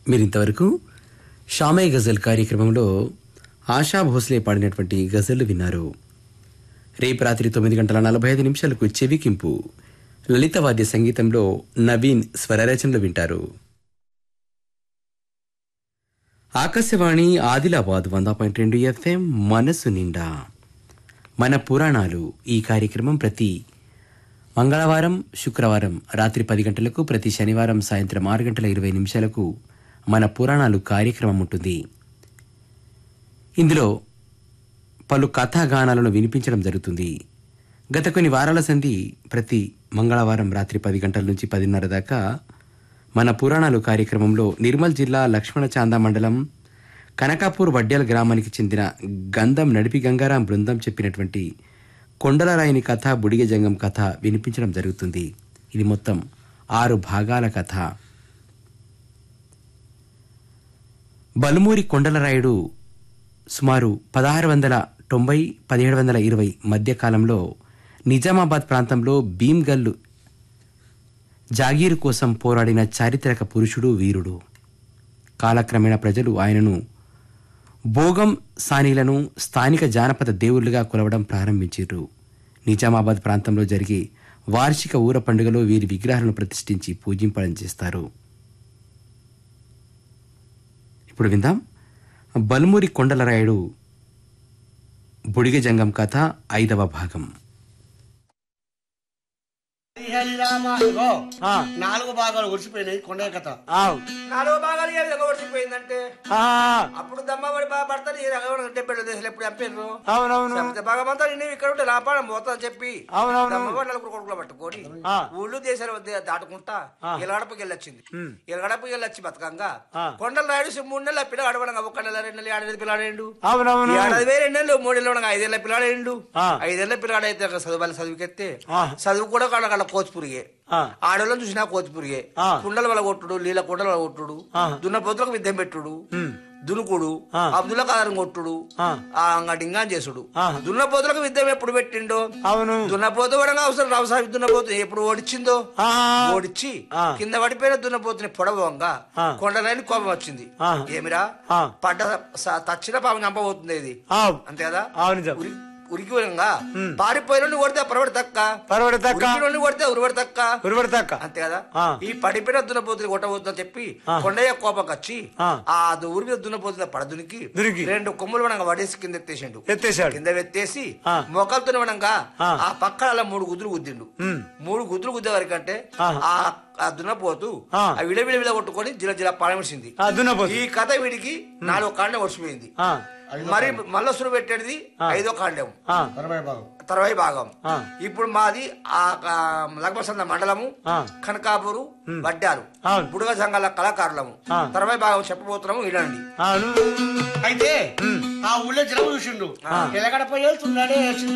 మీరింతవరకు షామయ్ గజల్ కార్యక్రమంలో ఆశా భోస్లే పాడినటువంటి గజళ్లు విన్నారు రేపు రాత్రి తొమ్మిది గంటల నలభై ఐదు నిమిషాలకు చెవికింపు లలిత వాద్య సంగీతంలో నవీన్ స్వరరచనలు వింటారు ఆకాశవాణి ఆదిలాబాద్ వంద పాయింట్ రెండు ఎఫ్ఎం మనసు నిండా మన పురాణాలు ఈ కార్యక్రమం ప్రతి మంగళవారం శుక్రవారం రాత్రి పది గంటలకు ప్రతి శనివారం సాయంత్రం ఆరు గంటల ఇరవై నిమిషాలకు మన పురాణాలు కార్యక్రమం ఉంటుంది ఇందులో పలు కథాగానాలను వినిపించడం జరుగుతుంది గత కొన్ని వారాల సంధి ప్రతి మంగళవారం రాత్రి పది గంటల నుంచి పదిన్నర దాకా మన పురాణాలు కార్యక్రమంలో నిర్మల్ జిల్లా లక్ష్మణ చాందా మండలం కనకాపూర్ వడ్డ్యాల గ్రామానికి చెందిన గంధం నడిపి గంగారాం బృందం చెప్పినటువంటి కొండలరాయిని కథ బుడిగ జంగం కథ వినిపించడం జరుగుతుంది ఇది మొత్తం ఆరు భాగాల కథ బలుమూరి కొండలరాయుడు సుమారు పదహారు వందల తొంభై పదిహేడు వందల ఇరవై మధ్య కాలంలో నిజామాబాద్ ప్రాంతంలో భీమ్గల్లు జాగీరు కోసం పోరాడిన చారిత్రక పురుషుడు వీరుడు కాలక్రమేణా ప్రజలు ఆయనను భోగం సానీలను స్థానిక జానపద దేవుళ్ళుగా కొలవడం ప్రారంభించారు నిజామాబాద్ ప్రాంతంలో జరిగే వార్షిక ఊర పండుగలో వీరి విగ్రహాలను ప్రతిష్ఠించి పూజింపడం చేస్తారు ఇప్పుడు విందాం బల్మూరి కొండలరాయుడు బుడిగ జంగం కథ ఐదవ భాగం హరిరామ ఇగో ఆ, నాలుగు భాగాలు ఒడిచిపోయినాయి కొండ కథ ఆవ్. నాలుగు భాగాలు ఏ విధంగా ఒడిచిపోయిందంటే ఆ, అప్పుడు దమ్మబడి బా భర్తని ఈ రకమైన డెబ్బై దేశాలు ఎప్పుడు చంపారు అవునవును చంపితే భాగమంతా నేను ఇక్కడ ఉంటే లాపాడం పోతాను చెప్పి అవునవును. దమ్మబడి నలుగురు కొడుకులు పట్టుకొని ఆ. ఊళ్ళు దేశాలు వద్ద దాటుకుంటా ఇలగడపకి వెళ్ళొచ్చింది ఇలగడపకి వెళ్ళొచ్చి బతకంగా ఆ. కొండలు రాయుడు మూడు నెలల పిల్ల అడవడంగా ఒక నెల రెండు నెలలు ఏడాది పిల్లాడేండు అవునవును ఏడాది వేరే రెండు నెలలు మూడు నెలలు ఐదేళ్ల పిల్లాడేండు ఆ. ఐదేళ్ల పిల్లాడైతే అక్కడ చదువులు చదువుకెత్తే ఆ. చదువు కూడా కాడ కాడ కోచిపురిగే ఆ. ఆడవాళ్ళని చూసినా కోచిపురిగే ఆ. కుండల వల్ల కొట్టుడు నీళ్ళ కుండల వల్ల కొట్టుడు ఆ. దున్న పొద్దులకు విద్యం పెట్టుడు దునుకుడు ఆ. అబ్దుల్ల కారం కొట్టుడు ఆ. ఆ అంగడింగా చేసుడు ఆ. దున్న పోతులకు విద్యం ఎప్పుడు పెట్టిండో అవును దున్నపోతు పడంగా అవసరం వ్యవసాయం దున్నపోతు ఎప్పుడు ఓడిచ్చిందో ఆ. ఓడిచ్చి ఆ. కింద పడిపోయిన దున్నపోతుని పొడవంగా ఆ. కొండలని కోపం వచ్చింది ఆ. ఏమిరా ఆ. పడ్డ స- తచ్చిన పాపం చంపబోతుంది ఇది ఆవ్. అంతే కదా అవును నిజం. ఉరి- ఉరికి పోయంగా పారిపోయిన నుండి కొడితే పరవడి తక్క పరవడి తక్క. ఉరికి నుండి కొడితే ఉరివడి తక్క ఉరువడి తక్క అంతే కదా ఆ. ఈ పడిపోయిన దున్నపోతుని కొట్టబోతుందని చెప్పి ఆ. కొండయ్య కోపం వచ్చి ఆ. ఆ దు- ఊరి మీద దున్నపోతున్న పడదునికి దునికి. రెండు కొమ్ములు వనంగా వడేసి కింద ఎత్తేసిండు ఎత్తేసాడు కింద ఎత్తేసి ఆ. మొక్కలతో వనంగా ఆ. ఆ పక్కన అలా మూడు గుద్దులు గుద్దిండు ఉమ్. మూడు గుద్దులు గుద్దే వరకంటే ఆ. ఆ ఆ దున్నపోతు ఆ. ఆ విడ విడ విడ కొట్టుకొని జిల జిల పారమిసింది ఆ, దున్నపోతు. ఈ కథ వీడికి నాలుగు కాండం వచ్చిపోయింది ఆ, మరి మల్లసురు పెట్టేది ఐదో కాండం ఆ, అరవై భాగం తర్వాయి భాగం ఆ. ఇప్పుడు మాది ఆ లగ్మసంద మండలము ఆ. కనకాపురు వడ్డారు అవును. బుడగ సంఘాల కళాకారులము ఆ. తర్వాయి భాగం చెప్పబోతున్నాము వినండి అవును అయితే ఆ ఊళ్ళో జనం చూసిండు ఎలగడపై వెళ్తున్నాడే